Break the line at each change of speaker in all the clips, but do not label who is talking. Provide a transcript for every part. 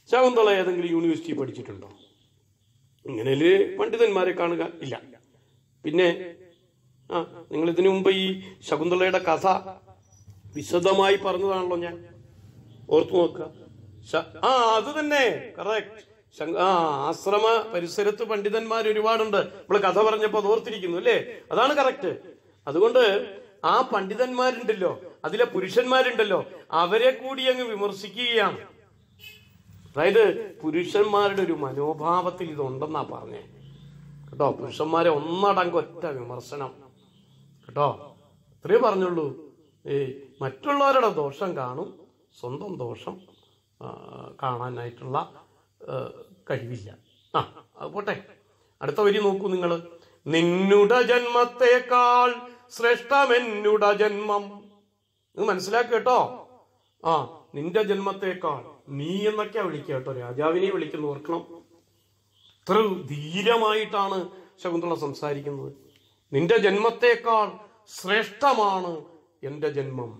ശകുന്തള ഏതെങ്കിലും യൂണിവേഴ്സിറ്റി പഠിച്ചിട്ടുണ്ടോ ഇങ്ങനെയല്ലേ പണ്ഡിതന്മാരെ കാണുക ഇല്ല പിന്നെ ആ നിങ്ങൾ ഇതിനു മുമ്പ് ഈ ശകുന്തളയുടെ കഥ വിശദമായി പറഞ്ഞതാണല്ലോ ഞാൻ ഓർത്തു നോക്കുക ശ- ആ അത് തന്നെ കറക്റ്റ് ആ ആശ്രമ പരിസരത്ത് പണ്ഡിതന്മാർ ഒരുപാടുണ്ട് നമ്മൾ കഥ പറഞ്ഞപ്പോ അത് ഓർത്തിരിക്കുന്നു അല്ലേ അതാണ് കറക്റ്റ് അതുകൊണ്ട് ആ പണ്ഡിതന്മാരുണ്ടല്ലോ അതിലെ പുരുഷന്മാരുണ്ടല്ലോ അവരെ കൂടി അങ്ങ് വിമർശിക്കുകയാണ് അതായത് പുരുഷന്മാരുടെ ഒരു മനോഭാവത്തിൽ ഇതുണ്ടെന്നാ പറഞ്ഞേ കേട്ടോ പുരുഷന്മാരെ ഒന്നടങ്കം ഒറ്റ വിമർശനം കേട്ടോ ഇത്രേ പറഞ്ഞുള്ളൂ ഏ മറ്റുള്ളവരുടെ ദോഷം കാണും സ്വന്തം ദോഷം ആ, കാണാനായിട്ടുള്ള ആ, കഴിവില്ല ആ അത് പോട്ടെ അടുത്ത വരി നോക്കൂ നിങ്ങൾ നിന്നുടെ ജന്മത്തെക്കാൾ ശ്രേഷ്ഠമെന്നുടെ ജന്മം ഇത് മനസ്സിലാക്കുക കേട്ടോ ആ നിന്റെ ജന്മത്തെക്കാൾ നീ എന്നൊക്കെയാ വിളിക്കുക കേട്ടോ രാജാവിനെ വിളിക്കുന്നു ഓർക്കണം ഇത്ര ധീരമായിട്ടാണ് ശകുന്തള സംസാരിക്കുന്നത് നിന്റെ ജന്മത്തെക്കാൾ ശ്രേഷ്ഠമാണ് എന്റെ ജന്മം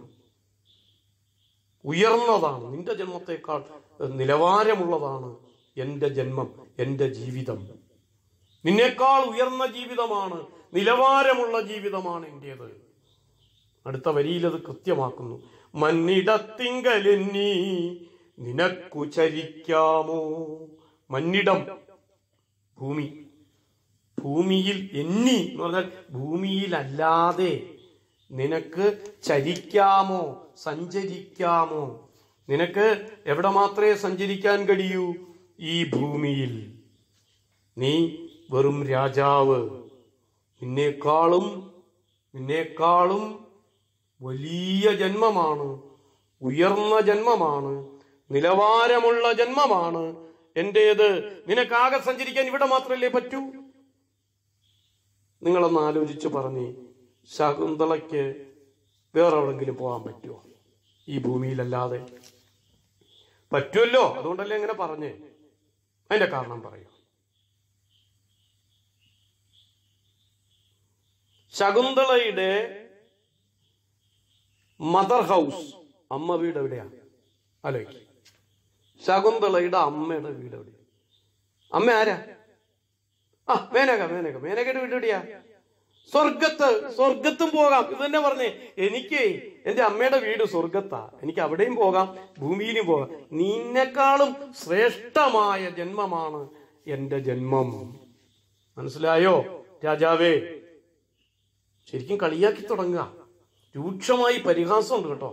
ഉയർന്നതാണ് നിന്റെ ജന്മത്തെക്കാൾ നിലവാരമുള്ളതാണ് എന്റെ ജന്മം എന്റെ ജീവിതം നിന്നേക്കാൾ ഉയർന്ന ജീവിതമാണ് നിലവാരമുള്ള ജീവിതമാണ് എന്റേത് അടുത്ത വരിയിൽ അത് കൃത്യമാക്കുന്നു മന്നിടത്തിങ്കലെന്നീ നിനക്കു ചരിക്കാമോ മന്നിടം ഭൂമി ഭൂമിയിൽ എന്നി എന്ന് പറഞ്ഞാൽ ഭൂമിയിലല്ലാതെ നിനക്ക് ചരിക്കാമോ സഞ്ചരിക്കാമോ നിനക്ക് എവിടെ മാത്രമേ സഞ്ചരിക്കാൻ കഴിയൂ ഈ ഭൂമിയിൽ നീ വെറും രാജാവ് നിന്നേക്കാളും നിന്നേക്കാളും വലിയ ജന്മമാണ് ഉയർന്ന ജന്മമാണ് നിലവാരമുള്ള ജന്മമാണ് എന്റേത് നിനക്കാകെ സഞ്ചരിക്കാൻ ഇവിടെ മാത്രമല്ലേ പറ്റൂ നിങ്ങളൊന്ന് ആലോചിച്ച് പറഞ്ഞേ ശകുന്തളയ്ക്ക് വേറെ എവിടെങ്കിലും പോകാൻ പറ്റുമോ ഈ ഭൂമിയിലല്ലാതെ പറ്റുമല്ലോ അതുകൊണ്ടല്ലേ അങ്ങനെ പറഞ്ഞേ അതിന്റെ കാരണം പറയൂ ശകുന്തളയുടെ മദർ ഹൗസ് അമ്മ വീട് എവിടെയാണ് ആലോചിക്കും ശകുന്തളയുടെ അമ്മയുടെ വീട് എവിടെയാണ് അമ്മ ആരാ ആ മേനക മേനക മേനകയുടെ വീട് എവിടെയാ സ്വർഗത്ത് സ്വർഗത്തും പോകാം ഇത് തന്നെ പറഞ്ഞേ എനിക്ക് എന്റെ അമ്മയുടെ വീട് സ്വർഗത്താ എനിക്ക് അവിടെയും പോകാം ഭൂമിയിലും പോകാം നിന്നെക്കാളും ശ്രേഷ്ഠമായ ജന്മമാണ് എന്റെ ജന്മം മനസ്സിലായോ രാജാവേ ശരിക്കും കളിയാക്കി തുടങ്ങുക രൂക്ഷമായി പരിഹാസമുണ്ട് കേട്ടോ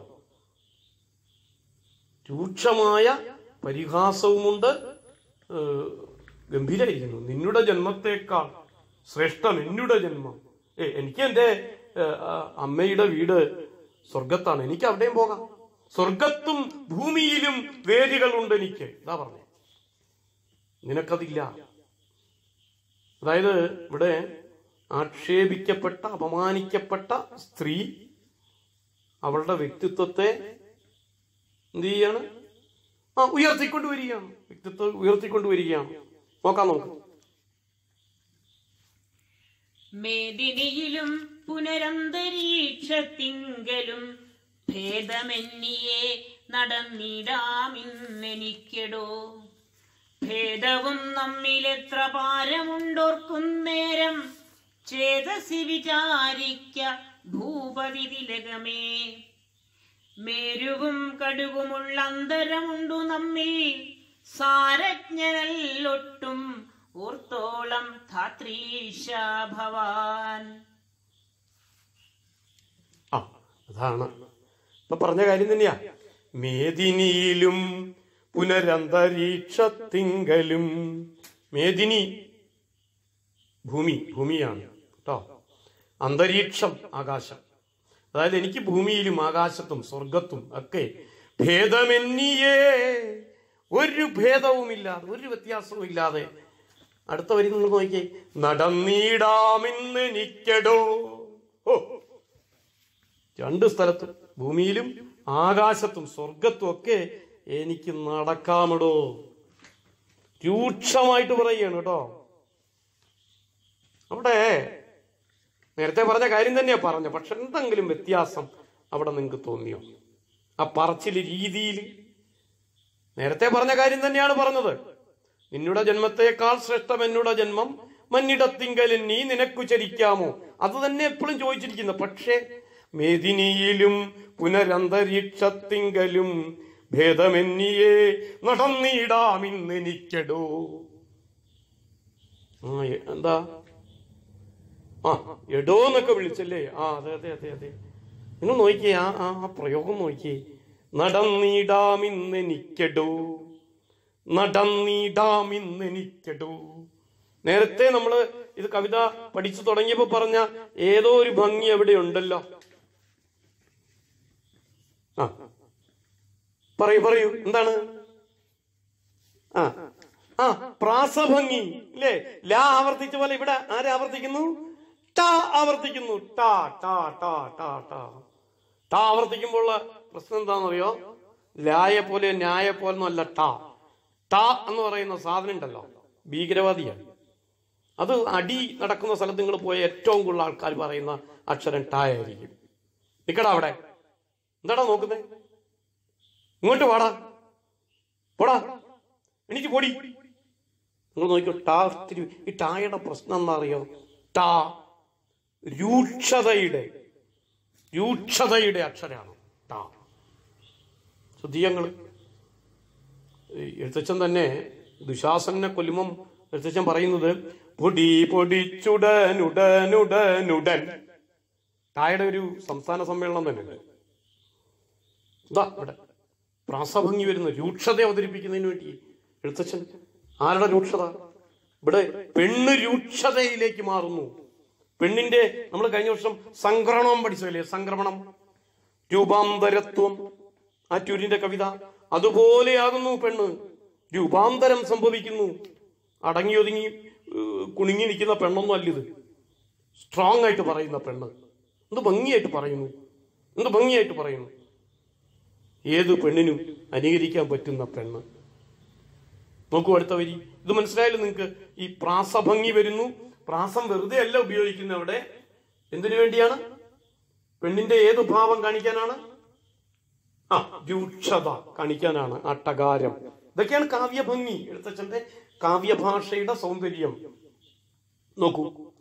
രൂക്ഷമായ പരിഹാസവുമുണ്ട് ഏഹ്, ഗംഭീരായിരിക്കുന്നു നിന്നുടെ ജന്മത്തേക്കാൾ ശ്രേഷ്ഠം എന്നുടെ ജന്മം ഏ എനിക്ക് എന്റെ ഏഹ്, ആ, അമ്മയുടെ വീട് സ്വർഗത്താണ് എനിക്ക് അവിടെയും പോകാം സ്വർഗത്തും ഭൂമിയിലും വേദികളുണ്ട് എനിക്ക് ഇതാ പറഞ്ഞേ നിനക്കതില്ല അതായത് ഇവിടെ ആക്ഷേപിക്കപ്പെട്ട അപമാനിക്കപ്പെട്ട സ്ത്രീ അവളുടെ വ്യക്തിത്വത്തെ എന്ത് ചെയ്യാണ് ആ ഉയർത്തിക്കൊണ്ടുവരികയാണ് വ്യക്തിത്വം ഉയർത്തിക്കൊണ്ടുവരികയാണ് നോക്കാം നമുക്ക്
മേദിനിയിലും പുനരന്തരീക്ഷത്തിങ്കലും ഭേദമെന്നിയെ നടന്നിടാമിന്നെനിക്കെടോ ഭേദവും നമ്മിലെത്ര പാരമുണ്ടോർക്കുന്നേരം ചേതസി വിചാരിക്ക ഭൂപതി തിലകമേ മേരുവും കടുകുമുള്ള അന്തരമുണ്ടു നമ്മിൽ സാരജ്ഞനല്ലൊട്ടും ഓർത്തോളം ധാത്രീശ ഭവാൻ
ആ അതാണ് ഇപ്പൊ പറഞ്ഞ കാര്യം തന്നെയാ മേദിനിയിലും പുനരന്തരീക്ഷത്തിങ്കലും മേദിനി ഭൂമി ഭൂമിയാണ് കേട്ടോ അന്തരീക്ഷം ആകാശം അതായത് എനിക്ക് ഭൂമിയിലും ആകാശത്തും സ്വർഗത്തും ഒക്കെ ഭേദമെന്നിയേ ഒരു ഭേദവുമില്ലാതെ ഒരു വ്യത്യാസവും ഇല്ലാതെ അടുത്ത വരി നിങ്ങൾ നോക്കിയേ നടന്നീടാമിന്ന് നിക്കടോ ഓ രണ്ട് സ്ഥലത്തും ഭൂമിയിലും ആകാശത്തും സ്വർഗത്തും ഒക്കെ എനിക്ക് നടക്കാമടോ രൂക്ഷമായിട്ട് പറയുകയാണ് കേട്ടോ അവിടെ നേരത്തെ പറഞ്ഞ കാര്യം തന്നെയാ പറഞ്ഞ പക്ഷെ എന്തെങ്കിലും വ്യത്യാസം അവിടെ നിങ്ങൾക്ക് തോന്നിയോ ആ പറച്ചില് രീതിയിൽ നേരത്തെ പറഞ്ഞ കാര്യം തന്നെയാണ് പറഞ്ഞത് നിന്നുടെ ജന്മത്തെക്കാൾ ശ്രേഷ്ഠം എന്നുടെ ജന്മം മന്നിടത്തിങ്കലിൽ നീ നിനക്കു ചരിക്കാമോ അത് തന്നെ എപ്പോഴും ചോദിച്ചിരിക്കുന്നത് പക്ഷേ മേദിനിയിലും പുനരന്തരീക്ഷത്തിങ്കലും ഭേദമെന്നിയേ നടന്നിടാമിന്നെനിക്കടോ ആ എ- എന്താ ആ എടോ എന്നൊക്കെ വിളിച്ചല്ലേ ആ അതെ അതെ അതെ അതെ നിങ്ങൾ നോക്കിയേ ആ ആ ആ പ്രയോഗം നോക്കിയേ നടന്നിടാമിന്നെനിക്കടോ നടന്നിടാമിന്നെനിക്കടോ നേരത്തെ നമ്മൾ ഇത് കവിത പഠിച്ചു തുടങ്ങിയപ്പോ പറഞ്ഞ ഏതോ ഒരു ഭംഗി എവിടെ ഉണ്ടല്ലോ ആ പറയൂ പറയൂ എന്താണ് ആ ആ പ്രാസഭംഗി അല്ലേ ലാ ആവർത്തിച്ച പോലെ ഇവിടെ ആരെ ആവർത്തിക്കുന്നു ടാ ആവർത്തിക്കുന്നു ടാ ടാ ടാ ടാ ടാ ടാ ആവർത്തിക്കുമ്പോൾ ഉള്ള പ്രശ്നം എന്താണെന്നറിയോ ലായെ പോലെ ന്യായെ പോലെ അല്ല ടാ ടാ എന്ന് പറയുന്ന സാധനം ഉണ്ടല്ലോ ഭീകരവാദിയാണ് അത് അടി നടക്കുന്ന സ്ഥലത്ത് നിങ്ങൾ പോയ ഏറ്റവും കൂടുതൽ ആൾക്കാർ പറയുന്ന അക്ഷരം ടാ ആയിരിക്കും നിക്കടാ അവിടെ എന്താടാ നോക്കുന്നേ ഇങ്ങോട്ട് വാടാ പോടാ എനിക്ക് പൊടി നിങ്ങൾ നോക്കിയോ ടാ ഇത്തിരി ഈ ടായുടെ പ്രശ്നം എന്താ അറിയോ ടാ രൂക്ഷതയുടെ രൂക്ഷതയുടെ അക്ഷരമാണ് ടാ ശ്രദ്ധിയങ്ങള് എഴുത്തച്ഛൻ തന്നെ ദുശാസനെ കൊല്ലുമ്പം എഴുത്തച്ഛൻ പറയുന്നത് പൊടി പൊടിച്ചുടനുടനുടനുടൻ ടായുടെ ഒരു സംസ്ഥാന സമ്മേളനം തന്നെ ഉണ്ട് ഇതാ ഇവിടെ പ്രാസഭംഗി വരുന്ന രൂക്ഷത അവതരിപ്പിക്കുന്നതിന് വേണ്ടി എഴുത്തച്ഛൻ ആരുടെ രൂക്ഷത ഇവിടെ പെണ്ണ് രൂക്ഷതയിലേക്ക് മാറുന്നു പെണ്ണിന്റെ നമ്മൾ കഴിഞ്ഞ വർഷം സംക്രമണം പഠിച്ചല്ലേ സംക്രമണം രൂപാന്തരത്വം ആറ്റൂരിന്റെ കവിത അതുപോലെയാകുന്നു പെണ്ണ് രൂപാന്തരം സംഭവിക്കുന്നു അടങ്ങി ഒതുങ്ങി ഏഹ്, കുണുങ്ങി നിൽക്കുന്ന പെണ്ണൊന്നും അല്ലിത് സ്ട്രോങ് ആയിട്ട് പറയുന്ന പെണ്ണ് എന്ത് ഭംഗിയായിട്ട് പറയുന്നു എന്ത് ഭംഗിയായിട്ട് പറയുന്നു ഏത് പെണ്ണിനും അനുകരിക്കാൻ പറ്റുന്ന പെണ്ണ് നോക്കൂ അടുത്ത വരി ഇത് മനസ്സിലായാലും നിങ്ങൾക്ക് ഈ പ്രാസഭംഗി വരുന്നു പ്രാസം വെറുതെ അല്ല ഉപയോഗിക്കുന്ന അവിടെ എന്തിനു വേണ്ടിയാണ് പെണ്ണിന്റെ ഏത് ഭാവം കാണിക്കാനാണ് ആ രൂക്ഷത കാണിക്കാനാണ് അട്ടകാരം ഇതൊക്കെയാണ് കാവ്യഭംഗി എഴുത്തച്ഛന്റെ കാവ്യഭാഷയുടെ സൗന്ദര്യം നോക്കൂ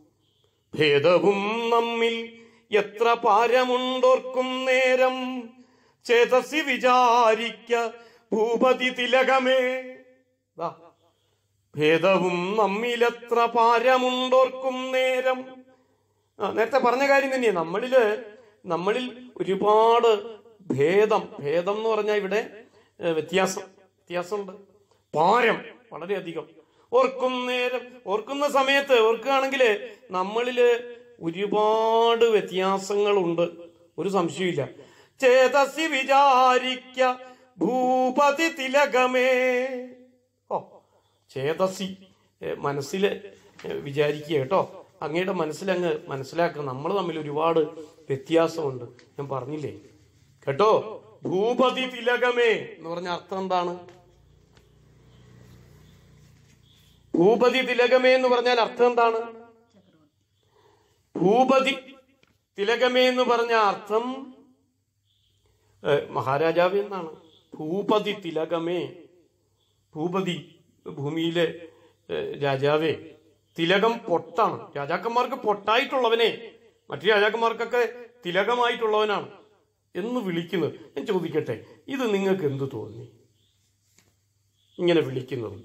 ഭേദവും നമ്മിൽ എത്ര പാരമുണ്ടോർക്കും നേരം ചേതസി വിചാരിക്ക ഭൂപതി തിലകമേ ദാ, ഭേദവും നമ്മിലെത്ര പാരമുണ്ടോർക്കും നേരം ആ നേരത്തെ പറഞ്ഞ കാര്യം തന്നെയാണ് നമ്മളില് നമ്മളിൽ ഒരുപാട് ഭേദം ഭേദം എന്ന് പറഞ്ഞാൽ ഇവിടെ ഏ, വ്യത്യാസം വ്യത്യാസമുണ്ട് പാരം വളരെയധികം ഓർക്കും നേരം ഓർക്കുന്ന സമയത്ത് ഓർക്കുകയാണെങ്കിൽ നമ്മളില് ഒരുപാട് വ്യത്യാസങ്ങളുണ്ട് ഒരു സംശയമില്ല ചേതസി വിചാരിക്ക ഭൂപതി തിലകമേ ഓ ചേതസി ഏ, മനസ്സില് ഏ, വിചാരിക്കുക കേട്ടോ അങ്ങയുടെ മനസ്സിലങ്ങ് മനസ്സിലാക്കുക നമ്മൾ തമ്മിൽ ഒരുപാട് വ്യത്യാസമുണ്ട് ഞാൻ പറഞ്ഞില്ലേ കേട്ടോ ഭൂപതി തിലകമേ എന്ന് പറഞ്ഞ അർത്ഥം എന്താണ് ഭൂപതി തിലകമേ എന്ന് പറഞ്ഞാൽ അർത്ഥം എന്താണ് ഭൂപതി തിലകമേ എന്ന് പറഞ്ഞ അർത്ഥം ഏ, മഹാരാജാവ് എന്നാണ് ഭൂപതി തിലകമേ ഭൂപതി ഭൂമിയിലെ ഏ, രാജാവേ തിലകം പൊട്ടാണ് രാജാക്കന്മാർക്ക് പൊട്ടായിട്ടുള്ളവനെ മറ്റു രാജാക്കന്മാർക്കൊക്കെ തിലകമായിട്ടുള്ളവനാണ് എന്ന് വിളിക്കുന്നത് ഞാൻ ചോദിക്കട്ടെ ഇത് നിങ്ങൾക്ക് എന്ത് തോന്നി ഇങ്ങനെ വിളിക്കുന്നത്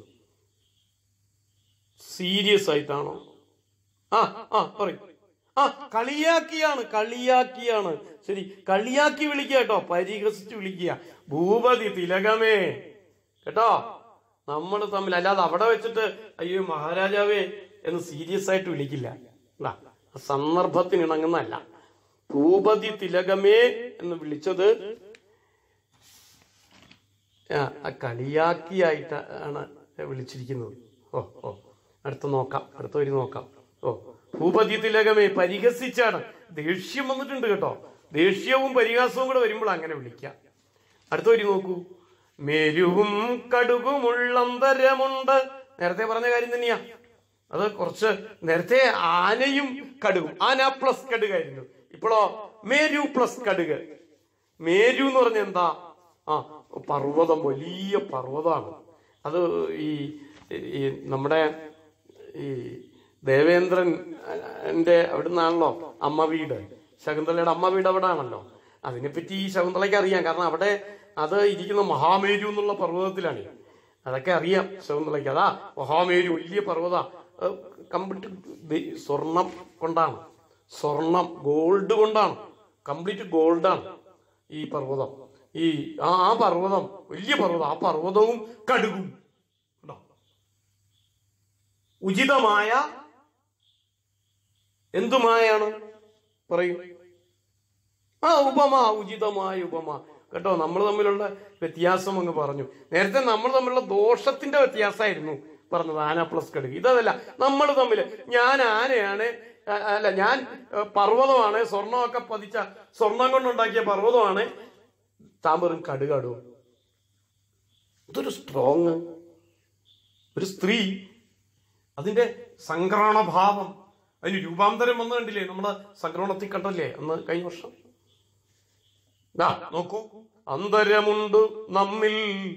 സീരിയസ് ആയിട്ടാണോ ആ ആ പറയും ആ കളിയാക്കിയാണ് കളിയാക്കിയാണ് ശരി കളിയാക്കി വിളിക്കുക കേട്ടോ പരിഹസിച്ച് വിളിക്കുക ഭൂപതി തിലകമേ കേട്ടോ നമ്മൾ തമ്മിൽ അല്ലാതെ അവിടെ വെച്ചിട്ട് അയ്യോ മഹാരാജാവേ എന്ന് സീരിയസ് ആയിട്ട് വിളിക്കില്ല ടാ, ആ സന്ദർഭത്തിന് ഇണങ്ങുന്നതല്ല ഭൂപതി തിലകമേ എന്ന് വിളിച്ചത് ആ, ആ കളിയാക്കിയായിട്ട് ആണ് വിളിച്ചിരിക്കുന്നത് ഓ ഓ അടുത്ത നോക്കാം അടുത്ത വരി നോക്കാം ഓ ഭൂപതി തിലകമേ പരിഹസിച്ചാണ് ദേഷ്യം വന്നിട്ടുണ്ട് കേട്ടോ ദേഷ്യവും പരിഹാസവും കൂടെ വരുമ്പോൾ അങ്ങനെ വിളിക്കാം അടുത്ത വരി നോക്കൂ മെരുവും കടുകുമുള്ളന്തരമുണ്ട് നേരത്തെ പറഞ്ഞ കാര്യം തന്നെയാ അത് കുറച്ച് നേരത്തെ ആനയും കടുകും ആന പ്ലസ് കടുകായിരുന്നു ഇപ്പോഴോ മേരു പ്ലസ് കടുക് മേരു എന്ന് പറഞ്ഞ എന്താ ആ പർവ്വതം വലിയ പർവ്വതമാണ് അത് ഈ ഈ നമ്മുടെ ഈ ദേവേന്ദ്രൻ എന്റെ അവിടെ നിന്നാണല്ലോ അമ്മ വീട് ശകുന്തളയുടെ അമ്മ വീട് അവിടെ ആണല്ലോ അതിനെപ്പറ്റി ഈ ശകുന്തളയ്ക്ക് അറിയാം കാരണം അവിടെ അത് ഇരിക്കുന്ന മഹാമേരു എന്നുള്ള പർവ്വതത്തിലാണ് അതൊക്കെ അറിയാം ശകുന്തളയ്ക്ക് അതാ മഹാമേരു വലിയ പർവ്വത കംപ്ലീറ്റ് സ്വർണം കൊണ്ടാണ് സ്വർണം ഗോൾഡ് കൊണ്ടാണ് കംപ്ലീറ്റ് ഗോൾഡാണ് ഈ പർവ്വതം ഈ ആ ആ പർവ്വതം വലിയ പർവ്വതം ആ പർവ്വതവും കടുകും കണ്ടോ ഉചിതമായ എന്തുമായാണ് പറയൂ ആ ഉപമ ഉചിതമായ ഉപമ കേട്ടോ നമ്മൾ തമ്മിലുള്ള വ്യത്യാസം അങ്ങ് പറഞ്ഞു നേരത്തെ നമ്മൾ തമ്മിലുള്ള ദോഷത്തിന്റെ വ്യത്യാസമായിരുന്നു പറഞ്ഞത് ആന പ്ലസ് കടുക് ഇതല്ല നമ്മൾ തമ്മിൽ ഞാൻ ആനയാണ് അ- അല്ല ഞാൻ ഏ, പർവ്വതമാണ് സ്വർണ്ണമൊക്കെ പതിച്ച സ്വർണം കൊണ്ടുണ്ടാക്കിയ പർവ്വതമാണ് താൻ വെറും കടുകാടും ഇതൊരു സ്ട്രോങ് ഒരു സ്ത്രീ അതിന്റെ സംക്രമണഭാവം അതിന് രൂപാന്തരം വന്നു കണ്ടില്ലേ നമ്മുടെ സംക്രമണത്തിൽ കണ്ടല്ലേ അന്ന് കഴിഞ്ഞ വർഷം ദാ നോക്കൂ അന്തരമുണ്ട് നമ്മിൽ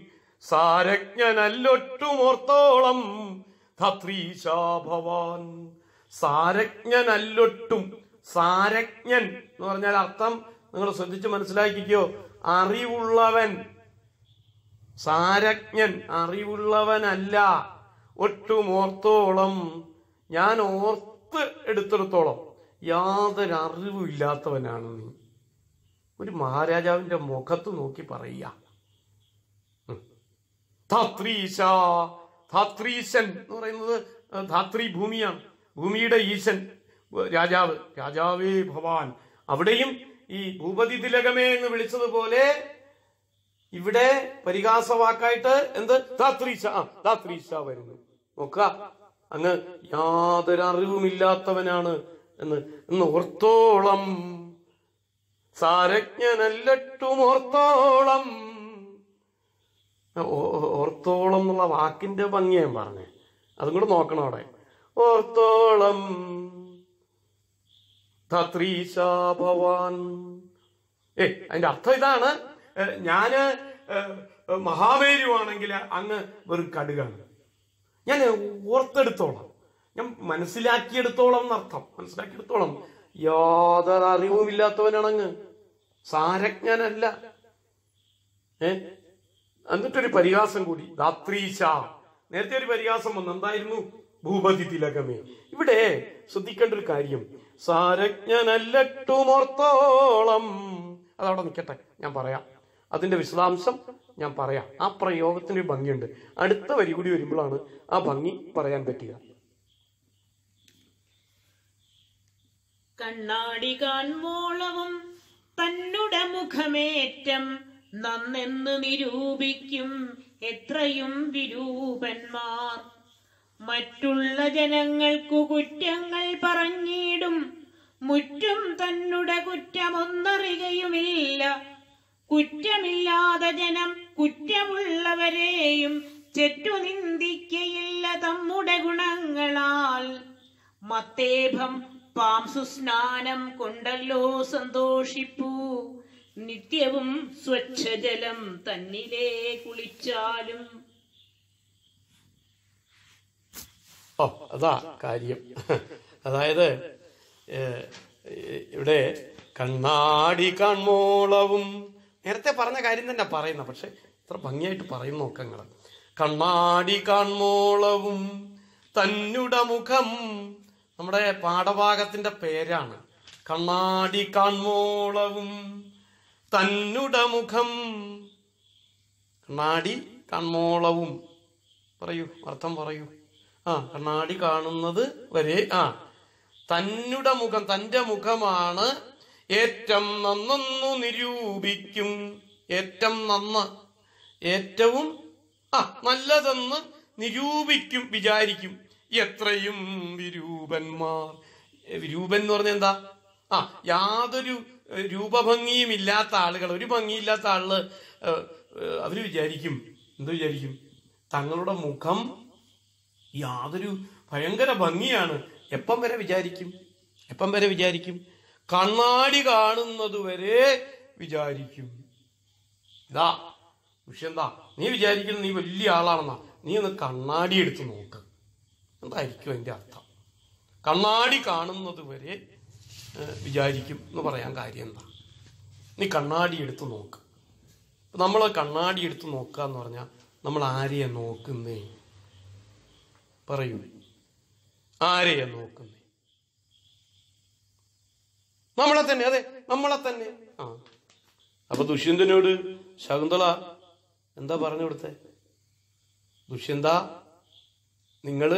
സാരജ്ഞനല്ലൊട്ടുമോർത്തോളം ധത്രീശാ ഭവാൻ സാരജ്ഞനല്ലൊട്ടും സാരജ്ഞൻ എന്ന് പറഞ്ഞാൽ അർത്ഥം നിങ്ങൾ ശ്രദ്ധിച്ച് മനസ്സിലാക്കിക്കോ അറിവുള്ളവൻ സാരജ്ഞൻ അറിവുള്ളവനല്ല ഒട്ടും ഓർത്തോളം ഞാൻ ഓർത്ത് എടുത്തിടത്തോളം യാതൊരു അറിവും ഇല്ലാത്തവനാണ് നീ ഒരു മഹാരാജാവിന്റെ മുഖത്ത് നോക്കി പറയുക ഉം. ധാത്രീശ ധാത്രീശൻ എന്ന് പറയുന്നത് ഏഹ്, ധാത്രി ഭൂമിയാണ് ഭൂമിയുടെ ഈശൻ ഏഹ്, രാജാവ് രാജാവേ ഭവാൻ അവിടെയും ഈ ഭൂപതി തിലകമേ എന്ന് വിളിച്ചതുപോലെ ഇവിടെ പരിഹാസവാക്കായിട്ട് എന്ത് ധാത്രീശ ആ ധാത്രീശ വരുന്നു നോക്കുക അങ്ങ് യാതൊരു അറിവുമില്ലാത്തവനാണ് എന്ന് എന്ന് ഓർത്തോളം സാരജ്ഞനല്ലട്ടും ഓർത്തോളം ഓ- ഓ- ഓർത്തോളം എന്നുള്ള വാക്കിന്റെ ഭംഗി ഞാൻ പറഞ്ഞേ അതും കൂടെ നോക്കണം അവിടെ ഓർത്തോളം ധത്രീശ ഭവാൻ ഏ അതിന്റെ അർത്ഥം ഇതാണ് ഏ, ഞാന് ഏ, മഹാമേരുവാണെങ്കിൽ അങ്ങ് വെറും കടുകാണ് ഞാൻ ഓർത്തെടുത്തോളാം ഞാൻ മനസ്സിലാക്കിയെടുത്തോളം എന്നർത്ഥം മനസ്സിലാക്കിയെടുത്തോളം യാതൊരു അറിവും ഇല്ലാത്തവനാണ് അങ്ങ് സാരജ്ഞനല്ല ഏ എന്നിട്ടൊരു പരിഹാസം കൂടി ധാത്രീശ നേരത്തെ ഒരു പരിഹാസം വന്നു എന്തായിരുന്നു ഭൂപതി തിലകമേ ഇവിടെ ശ്രദ്ധിക്കേണ്ട ഒരു കാര്യം സാരജ്ഞനല്ലട്ടുമോർത്തോളം അതവിടെ നിൽക്കട്ടെ ഞാൻ പറയാം അതിന്റെ വിശദാംശം ഞാൻ പറയാം ആ പ്രയോഗത്തിന് ഒരു ഭംഗിയുണ്ട് അടുത്ത വരി കൂടി വരുമ്പോഴാണ് ആ ഭംഗി പറയാൻ പറ്റുക
കണ്ണാടി കാൺമോളവും തന്നുടെ മുഖമേറ്റം നന്നെന്ന് നിരൂപിക്കും എത്രയും വിരൂപന്മാർ മറ്റുള്ള ജനങ്ങൾക്കു കുറ്റങ്ങൾ പറഞ്ഞിടും മുറ്റും തന്നുടെ കുറ്റമൊന്നറിയുകയുമില്ല കുറ്റമില്ലാതെ ജനം കുറ്റമുള്ളവരെയും ചെറ്റു നിന്ദിക്കയില്ല തമ്മുടെ ഗുണങ്ങളാൽ മത്തേഭം പാംസു സ്നാനം കൊണ്ടല്ലോ സന്തോഷിപ്പൂ നിത്യവും സ്വച്ഛജലം തന്നിലേ കുളിച്ചാലും
ഓ അതാ കാര്യം അതായത് ഏ, ഇവിടെ കണ്ണാടി കൺമോളവും നേരത്തെ പറഞ്ഞ കാര്യം തന്നെ പറയുന്ന പക്ഷെ ഇത്ര ഭംഗിയായിട്ട് പറയുന്ന നോക്കങ്ങൾ കണ്ണാടി കൺമോളവും തന്നുട മുഖം നമ്മുടെ പാഠഭാഗത്തിന്റെ പേരാണ് കണ്ണാടി കൺമോളവും തന്നുട മുഖം കണ്ണാടി കൺമോളവും പറയൂ അർത്ഥം പറയൂ ആ കണ്ണാടി കാണുന്നത് വരെ ആ തന്നുടെ മുഖം തന്റെ മുഖമാണ് ഏറ്റവും നന്നൊന്നു നിരൂപിക്കും ഏറ്റവും നന്ന് ഏറ്റവും ആ നല്ലതെന്ന് നിരൂപിക്കും വിചാരിക്കും എത്രയും വിരൂപന്മാർ ഏ, വിരൂപൻ എന്ന് പറഞ്ഞാൽ എന്താ ആ യാതൊരു ഏ, രൂപഭംഗിയും ഇല്ലാത്ത ആളുകൾ ഒരു ഭംഗിയില്ലാത്ത ആളുകൾ ഏ, ഏ, അവര് വിചാരിക്കും എന്ത് വിചാരിക്കും തങ്ങളുടെ മുഖം യാതൊരു ഭയങ്കര ഭംഗിയാണ് എപ്പം വരെ വിചാരിക്കും എപ്പം വരെ വിചാരിക്കും കണ്ണാടി കാണുന്നത് വരെ വിചാരിക്കും ഇതാ ദുഷ്യന്ത നീ വിചാരിക്കുന്നത് നീ വലിയ ആളാണെന്നാ നീ ഒന്ന് കണ്ണാടി എടുത്ത് നോക്ക് എന്തായിരിക്കും അതിന്റെ അർത്ഥം കണ്ണാടി കാണുന്നത് വരെ ഏഹ്, വിചാരിക്കും എന്ന് പറയാൻ കാര്യം എന്താ നീ കണ്ണാടി എടുത്ത് നോക്ക് നമ്മൾ കണ്ണാടി എടുത്ത് നോക്കുക എന്ന് പറഞ്ഞാൽ നമ്മൾ ആരെയാ നോക്കുന്നേ പറയൂ ആരെയാ നോക്കുന്നേ നമ്മളെ തന്നെ അതെ നമ്മളെ തന്നെ ആ അപ്പൊ ദുഷ്യന്തനോട് ശകുന്തള എന്താ പറഞ്ഞു കൊടുത്തേ ദുഷ്യന്ത നിങ്ങള്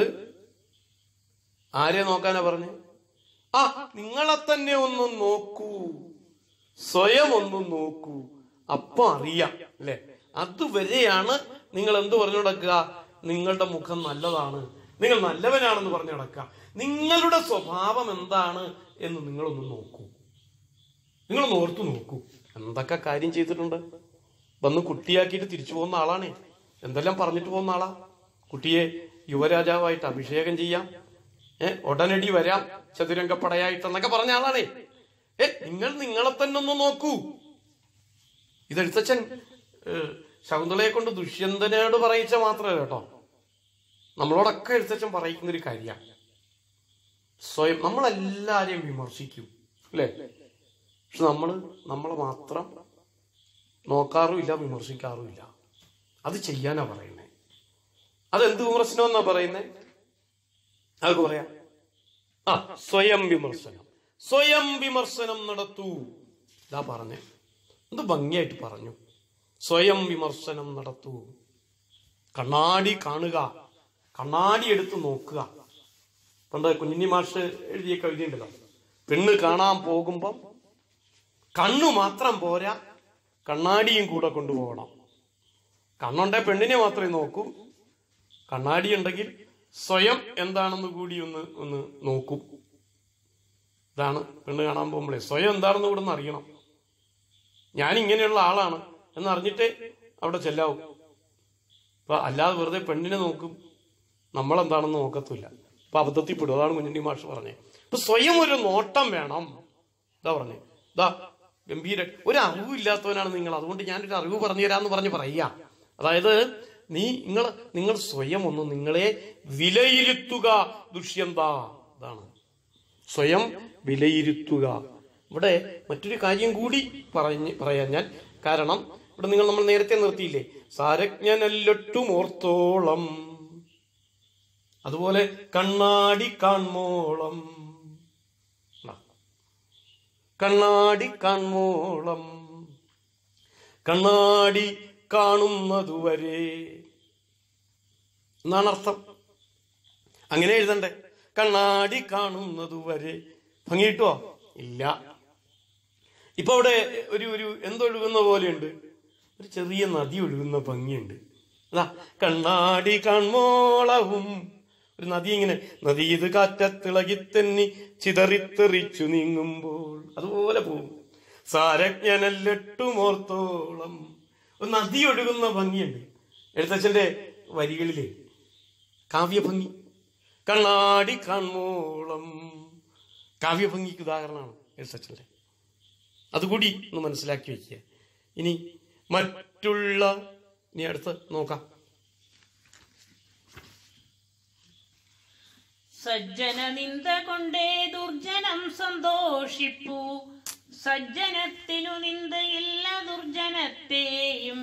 ആരെ നോക്കാനാ പറഞ്ഞേ ആ നിങ്ങളെ തന്നെ ഒന്ന് നോക്കൂ സ്വയം ഒന്ന് നോക്കൂ അപ്പൊ അറിയാം അല്ലെ അതുവരെയാണ് നിങ്ങൾ എന്ത് പറഞ്ഞു നടക്കുക നിങ്ങളുടെ മുഖം നല്ലതാണ് നിങ്ങൾ നല്ലവനാണെന്ന് പറഞ്ഞു നടക്കുക നിങ്ങളുടെ സ്വഭാവം എന്താണ് എന്ന് നിങ്ങളൊന്ന് നോക്കൂ നിങ്ങൾ ഓർത്തു നോക്കൂ എന്തൊക്കെ കാര്യം ചെയ്തിട്ടുണ്ട് വന്ന് കുട്ടിയാക്കിയിട്ട് തിരിച്ചു പോകുന്ന ആളാണേ എന്തെല്ലാം പറഞ്ഞിട്ട് പോകുന്ന ആളാ കുട്ടിയെ യുവരാജാവായിട്ട് അഭിഷേകം ചെയ്യാം ഏ ഉടനടി വരാം ചതുരംഗപ്പടയായിട്ടെന്നൊക്കെ പറഞ്ഞ ആളാണേ ഏ നിങ്ങൾ നിങ്ങളെ തന്നെ ഒന്ന് നോക്കൂ ഇതെഴുത്തച്ഛൻ ഏഹ്, ശകുന്തളയെ കൊണ്ട് ദുഷ്യന്തനോട് പറയിച്ച മാത്രമല്ല കേട്ടോ നമ്മളോടൊക്കെ എഴുത്തച്ഛൻ പറയിക്കുന്ന ഒരു കാര്യമാണ് സ്വയം നമ്മളെല്ലാരെയും വിമർശിക്കും അല്ലേ പക്ഷെ നമ്മൾ നമ്മളെ മാത്രം നോക്കാറുമില്ല വിമർശിക്കാറുമില്ല അത് ചെയ്യാനാ പറയുന്നത് അതെന്ത് വിമർശനം എന്നാ പറയുന്നത് അതൊക്കെ പറയാം ആ സ്വയം വിമർശനം സ്വയം വിമർശനം നടത്തൂ ഇതാ പറഞ്ഞേ എന്ത് ഭംഗിയായിട്ട് പറഞ്ഞു സ്വയം വിമർശനം നടത്തൂ കണ്ണാടി കാണുക കണ്ണാടി എടുത്ത് നോക്കുക പണ്ട് കുഞ്ഞിനി മാഷ് എഴുതിയ കവിതയുണ്ടല്ലോ പെണ്ണ് കാണാൻ പോകുമ്പം കണ്ണു മാത്രം പോരാ കണ്ണാടിയും കൂടെ കൊണ്ടുപോകണം കണ്ണുണ്ടെ പെണ്ണിനെ മാത്രമേ നോക്കൂ കണ്ണാടി ഉണ്ടെങ്കിൽ സ്വയം എന്താണെന്ന് കൂടി ഒന്ന് ഒന്ന് നോക്കും ഇതാണ് പെണ്ണ് കാണാൻ പോകുമ്പോഴേ സ്വയം എന്താണെന്ന് കൂടെ ഒന്ന് അറിയണം ഞാൻ ഇങ്ങനെയുള്ള ആളാണ് എന്ന് അറിഞ്ഞിട്ടേ അവിടെ ചെല്ലാവൂ അപ്പൊ അല്ലാതെ വെറുതെ പെണ്ണിനെ നോക്കും നമ്മളെന്താണെന്ന് നോക്കത്തില്ല അപ്പൊ അബദ്ധത്തിൽ പെടും അതാണ് കുഞ്ഞുണ്ണി മാഷ് പറഞ്ഞത് അപ്പൊ സ്വയം ഒരു നോട്ടം വേണം ഇതാ പറഞ്ഞേ ഇതാ ഗംഭീര ഒരു അറിവില്ലാത്തവനാണ് നിങ്ങൾ അതുകൊണ്ട് ഞാനൊരു അറിവ് പറഞ്ഞു തരാന്ന് പറഞ്ഞ് പറയാ അതായത് നീ നിങ്ങൾ നിങ്ങൾ സ്വയം ഒന്ന് നിങ്ങളെ വിലയിരുത്തുക ദുഷ്യന്ത ഇതാണ് സ്വയം വിലയിരുത്തുക ഇവിടെ മറ്റൊരു കാര്യം കൂടി പറഞ്ഞ് പറയാൻ ഞാൻ കാരണം ഇവിടെ നിങ്ങൾ നമ്മൾ നേരത്തെ നിർത്തിയില്ലേ സാരജ്ഞനല്ലൊട്ടും ഓർത്തോളം അതുപോലെ കണ്ണാടി കാൺമോളം ആ. കണ്ണാടി കാൺമോളം കണ്ണാടി കാണുന്നതുവരെ എന്നാണ് അർത്ഥം അങ്ങനെ എഴുതണ്ടേ കണ്ണാടി കാണുന്നതുവരെ ഭംഗി കിട്ടുവോ ഇല്ല ഇപ്പൊ അവിടെ ഒരു ഒരു എന്തൊഴുകുന്ന പോലെയുണ്ട് ഒരു ചെറിയ നദി ഒഴുകുന്ന ഭംഗിയുണ്ട് അതാ കണ്ണാടി കൺമോളവും ഒരു നദി ഇങ്ങനെ നദി ഇത് കാറ്റത്തിളകി തെന്നി ചിതറിത്തെറിച്ചു നീങ്ങുമ്പോൾ അതുപോലെ പോകും സാരജ്ഞനല്ലെട്ടുമോർത്തോളം ഒരു നദി ഒഴുകുന്ന ഭംഗിയുണ്ട് എഴുത്തച്ഛന്റെ വരികളിലെ കാവ്യഭംഗി കണ്ണാടി കൺമോളം കാവ്യഭംഗിക്ക് ഉദാഹരണമാണ് എഴുത്തച്ഛന്റെ അതുകൂടി ഒന്ന് മനസ്സിലാക്കി വെക്കുക ഇനി മറ്റുള്ള ഇനി അടുത്ത് നോക്കാം
സജ്ജന നിന്ദ കൊണ്ടേ ദുർജനം സന്തോഷിപ്പൂ സജ്ജനത്തിനു നിന്ദയില്ല ദുർജനത്തെയും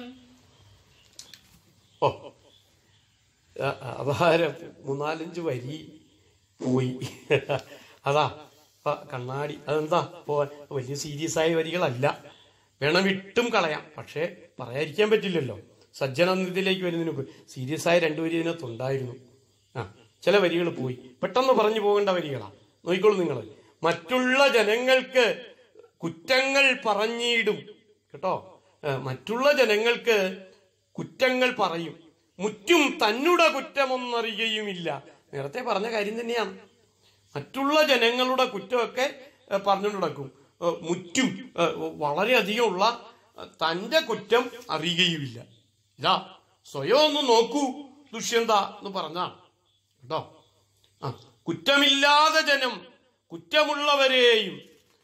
ഓ ആ- ആ- അപാരം മൂന്നാലഞ്ച് വരി പോയി അതാ ഇപ്പൊ കണ്ണാടി അതെന്താ പോ വലിയ സീരിയസ് ആയ വരികളല്ല വേണം വിട്ടും കളയാം പക്ഷേ പറയാതിരിക്കാൻ പറ്റില്ലല്ലോ സജ്ജന നിധിയിലേക്ക് വരുന്നതിന് മുമ്പ് സീരിയസ് ആയ രണ്ടു വരി ഇതിനകത്തുണ്ടായിരുന്നു ആ ചില വരികൾ പോയി പെട്ടെന്ന് പറഞ്ഞു പോകേണ്ട വരികളാ നോക്കിക്കോളൂ നിങ്ങൾ മറ്റുള്ള ജനങ്ങൾക്ക് കുറ്റങ്ങൾ പറഞ്ഞിടും കേട്ടോ ഏ, മറ്റുള്ള ജനങ്ങൾക്ക് കുറ്റങ്ങൾ പറയും മുറ്റും തന്നുടെ കുറ്റമൊന്നറിയുകയുമില്ല നേരത്തെ പറഞ്ഞ കാര്യം തന്നെയാണ് മറ്റുള്ള ജനങ്ങളുടെ കുറ്റമൊക്കെ ഏ, പറഞ്ഞുകൊണ്ട് നടക്കും ഏ, മുറ്റും ഏ, വളരെയധികമുള്ള ഏ, തന്റെ കുറ്റം അറിയുകയുമില്ല ഇതാ സ്വയം ഒന്ന് നോക്കൂ ദുഷ്യന്ത എന്ന് പറഞ്ഞാണ് കേട്ടോ ആ കുറ്റമില്ലാത്ത ജനം കുറ്റമുള്ളവരെയും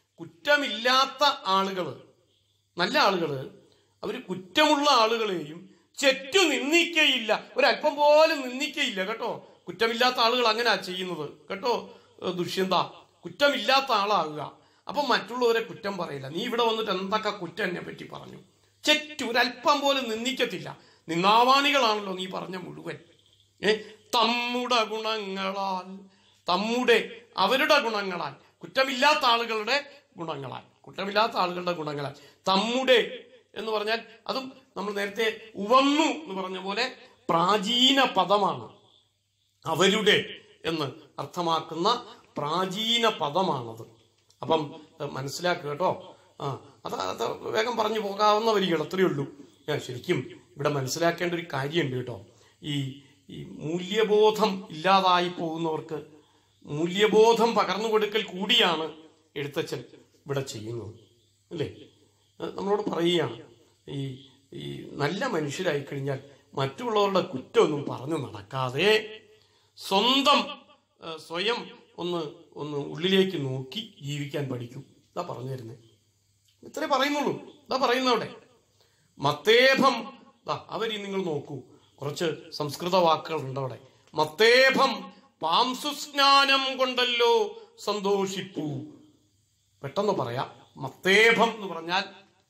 കുറ്റമില്ലാത്ത ആളുകള് നല്ല ആളുകള് അവര് കുറ്റമുള്ള ആളുകളെയും ചെറ്റു നിന്ദിക്കയില്ല ഒരല്പം പോലും നിന്ദിക്കയില്ല കേട്ടോ കുറ്റമില്ലാത്ത ആളുകൾ അങ്ങനെയാ ചെയ്യുന്നത് കേട്ടോ ഏഹ് ദുഷ്യന്ത കുറ്റമില്ലാത്ത ആളാകുക അപ്പൊ മറ്റുള്ളവരെ കുറ്റം പറയില്ല നീ ഇവിടെ വന്നിട്ട് എന്തൊക്കെ കുറ്റം എന്നെ പറ്റി പറഞ്ഞു ചെറ്റു ഒരല്പം പോലും നിന്ദിക്കത്തില്ല നിന്നാവാണികളാണല്ലോ നീ പറഞ്ഞ മുഴുവൻ ഏ തമ്മുടെ ഗുണങ്ങളാൽ തമ്മുടെ അവരുടെ ഗുണങ്ങളാൽ കുറ്റമില്ലാത്ത ആളുകളുടെ ഗുണങ്ങളാൽ കുറ്റമില്ലാത്ത ആളുകളുടെ ഗുണങ്ങളാൽ തമ്മുടെ എന്ന് പറഞ്ഞാൽ അതും നമ്മൾ നേരത്തെ ഉവന്നു എന്ന് പറഞ്ഞ പോലെ പ്രാചീന പദമാണ് അവരുടെ എന്ന് അർത്ഥമാക്കുന്ന പ്രാചീന പദമാണത് അപ്പം അത് മനസ്സിലാക്കുക കേട്ടോ ആ അത് അത് വേഗം പറഞ്ഞു പോകാവുന്ന വരികൾ അത്രയേ ഉള്ളൂ ആ, ശരിക്കും ഇവിടെ മനസ്സിലാക്കേണ്ട ഒരു കാര്യമുണ്ട് കേട്ടോ ഈ ഈ മൂല്യബോധം ഇല്ലാതായി പോകുന്നവർക്ക് മൂല്യബോധം പകർന്നു കൊടുക്കൽ കൂടിയാണ് എഴുത്തച്ഛൻ ഇവിടെ ചെയ്യുന്നത് അല്ലേ അത് നമ്മളോട് പറയുകയാണ് ഈ ഈ നല്ല മനുഷ്യരായി കഴിഞ്ഞാൽ മറ്റുള്ളവരുടെ കുറ്റമൊന്നും പറഞ്ഞു നടക്കാതെ സ്വന്തം ആ, സ്വയം ഒന്ന് ഒന്ന് ഉള്ളിലേക്ക് നോക്കി ജീവിക്കാൻ പഠിക്കും ഇതാ പറഞ്ഞു തരുന്നേ ഇത്രേ പറയുന്നുള്ളൂ ഇതാ പറയുന്നവിടെ മത്തേഭം ദാ അവരി നിങ്ങൾ നോക്കൂ കുറച്ച് സംസ്കൃത വാക്കുകൾ ഉണ്ട് അവിടെ മത്തേഭം പാംസുസ്നാനം കൊണ്ടല്ലോ സന്തോഷിപ്പൂ പെട്ടെന്ന് പറയാം മത്തേഭം എന്ന് പറഞ്ഞാൽ